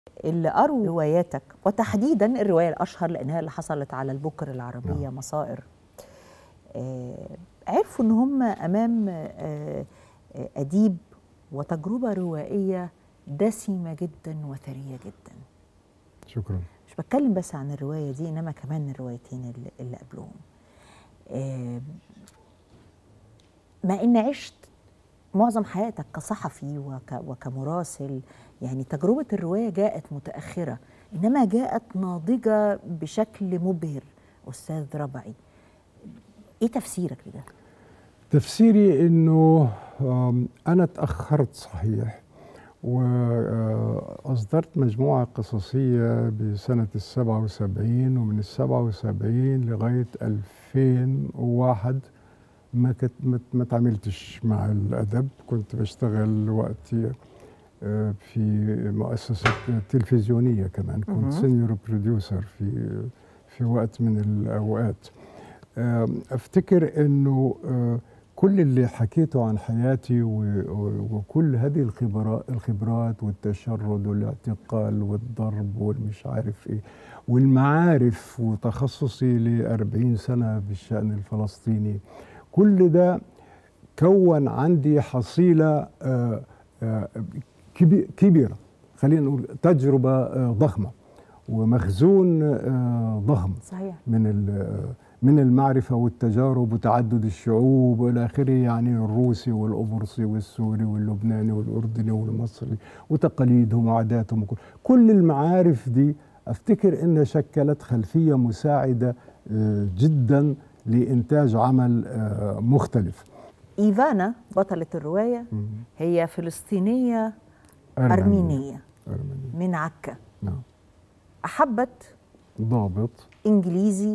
اللي قروا رواياتك وتحديدا الروايه الاشهر لانها اللي حصلت على البكر العربيه نعم. مصائر آه، عرفوا ان هم امام آه، آه، اديب وتجربه روائيه دسمه جدا وثريه جدا شكرا مش بتكلم بس عن الروايه دي انما كمان الروايتين اللي, اللي قبلهم آه، مع ان عشت معظم حياتك كصحفي وك وكمراسل يعني تجربه الروايه جاءت متاخره انما جاءت ناضجه بشكل مبهر استاذ ربعي ايه تفسيرك لده تفسيري انه آم، انا تاخرت صحيح واصدرت مجموعه قصصيه بسنه السبعة وسبعين ومن السبعة وسبعين لغايه 2001 ما كنت ما- ما تعاملتش مع الادب كنت بشتغل وقتي آه، في مؤسسه تلفزيونيه كمان مهم. كنت سينيور بروديوسر في في وقت من الاوقات آم، افتكر انه آه، كل اللي حكيته عن حياتي و- و- وكل هذه الخبرات الخبرات والتشرد والاعتقال والضرب والمش عارف ايه والمعارف وتخصصي ل 40 سنه بالشان الفلسطيني كل ده كون عندي حصيله آه، آه، كبي- كبيره خلينا نقول تجربه آه، ضخمه ومخزون آه، ضخم صحيح من ال- من المعرفة والتجارب وتعدد الشعوب وإلى آخره يعني الروسي والقبرصي والسوري واللبناني والأردني والمصري وتقاليدهم وعاداتهم وكل كل المعارف دي أفتكر إنها شكلت خلفية مساعدة آه، جدا لإنتاج عمل آه، مختلف ايفانا بطله الروايه هي فلسطينيه ارمينيه أرمينية من عكا نعم احبت ضابط انجليزي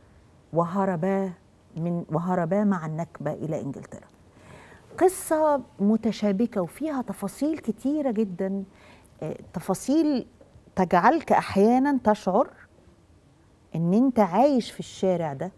وهربا من وهربا مع النكبه الى انجلترا. قصه متشابكه وفيها تفاصيل كتيره جدا آه، تفاصيل تجعلك احيانا تشعر ان انت عايش في الشارع ده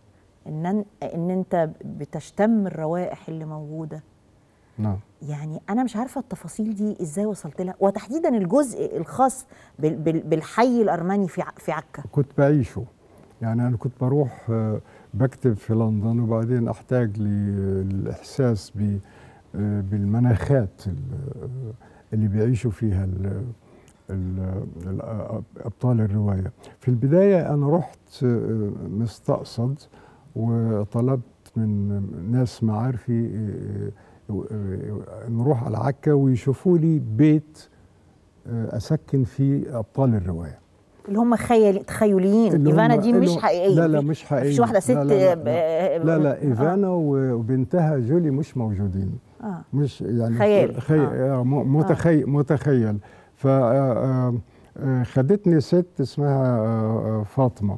ان ان انت بتشتم الروائح اللي موجوده نعم يعني انا مش عارفه التفاصيل دي ازاي وصلت لها وتحديدا الجزء الخاص بال- بال- بالحي الارمني في ع- في عكا كنت بعيشه يعني أنا كنت بروح آه، بكتب في لندن وبعدين أحتاج للإحساس ب- آه، بالمناخات ال- آه، اللي بيعيشوا فيها ال- ال- ال- أبطال الرواية في البداية أنا رحت آه، مستقصد وطلبت من ناس معارفي آه، آه، نروح على عكا ويشوفوا لي بيت آه، أسكن فيه أبطال الرواية اللي هم خيال تخيليين اللي ايفانا هم- دي مش اللي- حقيقيه لا لا مفيش- مش حقيقية مفيش واحده ست لا لا, لا, آه، لا, لا آه. ايفانا وبنتها جولي مش موجودين آه. مش يعني خيالي. خي... آه. آه. م- متخي... متخيل ف آه، آه، خدتني ست اسمها آه، آه، فاطمه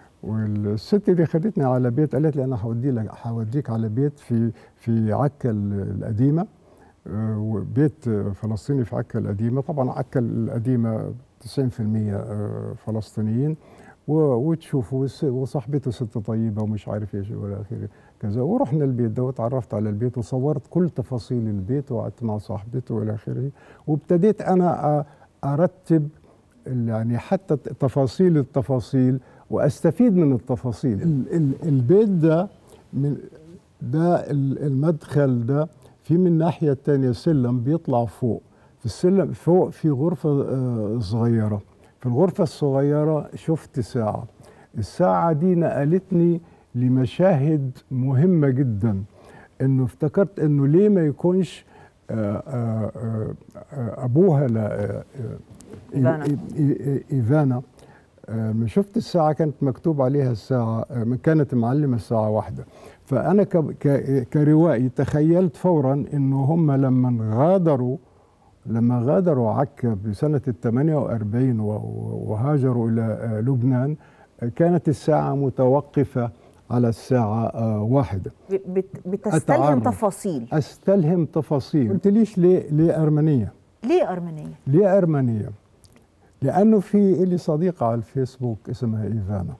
والست دي خدتني على بيت قالت لي انا هودي لك هوديك على بيت في في عكا ال- القديمه آه، وبيت آه، فلسطيني في عكا القديمه طبعا عكا القديمه 90% آه، فلسطينيين و- وتشوفوا وس- وصاحبته ست طيبه ومش عارف ايش والى اخره كذا ورحنا البيت ده وتعرفت على البيت وصورت كل تفاصيل البيت وقعدت مع صاحبته والى اخره وابتديت انا أ- ارتب ال- يعني حتى ت- تفاصيل التفاصيل واستفيد من التفاصيل ال- ال- البيت ده من ده ال- المدخل ده في من الناحيه الثانيه سلم بيطلع فوق في السلم فوق في غرفه آه، صغيره في الغرفه الصغيره شفت ساعه الساعه دي نقلتني لمشاهد مهمه جدا انه افتكرت انه ليه ما يكونش آه، آه، آه، آه، ابوها لا آه، آه، إيفانا. إي- إي- ايفانا آه، ما شفت الساعة كانت مكتوب عليها الساعة آه، كانت معلمة الساعة واحدة فأنا ك- ك- كروائي تخيلت فورا إنه هم لما غادروا لما غادروا عكا بسنة ال 48 و- و- وهاجروا إلى آه، لبنان آه، كانت الساعة متوقفة على الساعة آه، واحدة ب- بت- بتستلهم أتعرف. تفاصيل أستلهم تفاصيل قلت ليش ليه, ليه أرمنية ليه ارمنيه ليه أرمنية لأنه في لي صديقة على الفيسبوك اسمها إيفانا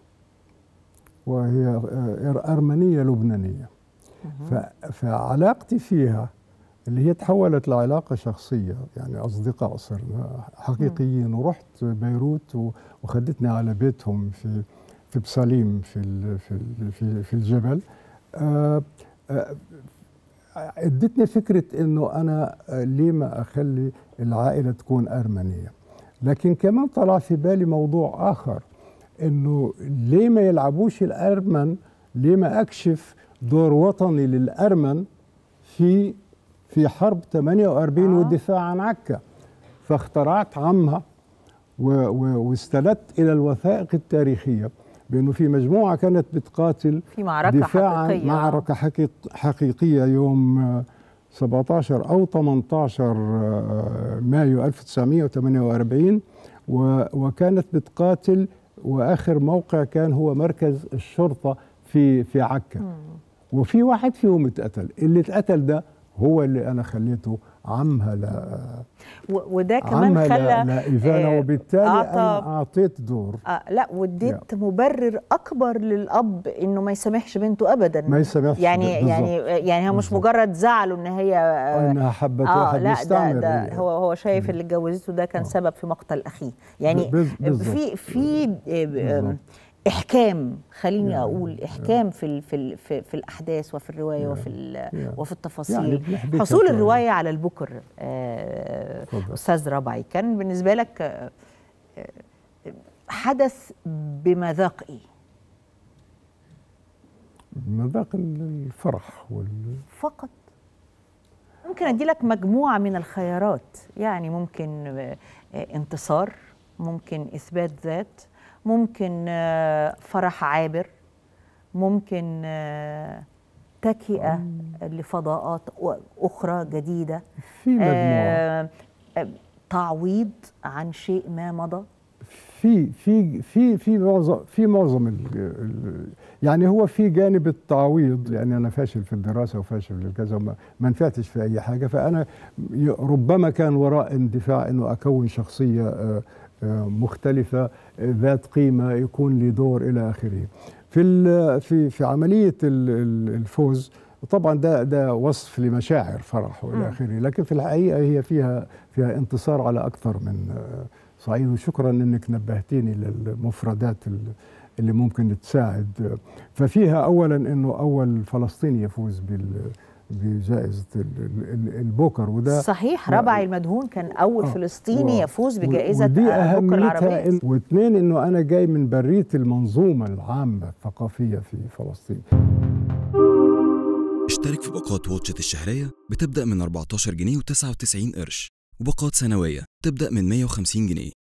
وهي آه، أرمنية لبنانية ف- فعلاقتي فيها اللي هي تحولت لعلاقة شخصية يعني أصدقاء صرنا حقيقيين ورحت بيروت و- وخدتني على بيتهم في في بساليم في ال- في ال- في, في الجبل آه، آه، ادتني فكرة انه انا آه، ليه ما اخلي العائلة تكون ارمنية لكن كمان طلع في بالي موضوع اخر انه ليه ما يلعبوش الارمن ليه ما اكشف دور وطني للارمن في في حرب 48 آه. والدفاع عن عكا فاخترعت عمها و- و- واستندت الى الوثائق التاريخيه بانه في مجموعه كانت بتقاتل في معركة دفاعا حقيقية معركه حقيق حقيقيه يوم آه، 17 او 18 آه، مايو 1948 و- وكانت بتقاتل واخر موقع كان هو مركز الشرطه في في عكا مم. وفي واحد فيهم اتقتل اللي اتقتل ده هو اللي انا خليته عمها ل و- وده كمان عمها خلى ل- لايفانا آه، وبالتالي أعطى- انا اعطيت دور آه لا واديت مبرر اكبر للاب انه ما يسامحش بنته ابدا ما يسامحش يعني بالظبط. يعني يعني هو مش بالظبط. مجرد زعله ان هي آه انها حبت اه واحد لا ده, مستعمر ده هو هو شايف اللي اتجوزته ده كان آه. سبب في مقتل اخيه يعني بز- بالظبط. في في آه، آه، بالظبط. احكام خليني يعني، اقول احكام في ال في ال في, في الاحداث وفي الروايه وفي ال يعني. وفي يعني التفاصيل بنحبكها حصول شوية. الروايه على البكر آه، اتفضل. استاذ ربعي كان بالنسبه لك آه، آه، حدث بمذاق ايه مذاق الفرح وال فقط ممكن ادي لك مجموعه من الخيارات يعني ممكن آه، آه، انتصار ممكن اثبات ذات ممكن آه، فرح عابر ممكن آه، تكئه لفضاءات أ- اخرى جديده في مجموعه آه، آه، تعويض عن شيء ما مضى في في في في معظم في معظم ال ال يعني هو في جانب التعويض يعني انا فاشل في الدراسه وفاشل في الكذا وما ما نفعتش في اي حاجه فانا ي- ربما كان وراء اندفاع انه اكون شخصيه آه، آه، مختلفه آه، ذات قيمه يكون لي دور الى اخره. في ال- في في عمليه ال- ال- الفوز طبعا ده ده وصف لمشاعر فرح مم. والى اخره لكن في الحقيقه هي فيها فيها انتصار على اكثر من آه، صعيد وشكرا انك نبهتيني للمفردات ال- اللي ممكن تساعد ففيها اولا انه اول فلسطيني يفوز بال بجائزه ال- ال- البوكر وده صحيح و- ربعي المدهون كان اول آه، فلسطيني و- يفوز و- بجائزه ودي آه، بوكر اهميتها العربيه إن واثنين انه انا جاي من بريه المنظومه العامه الثقافيه في فلسطين اشترك في باقات واتشت الشهرية بتبدأ من 14 جنيه و99 قرش وباقات سنوية تبدأ من 150 جنيه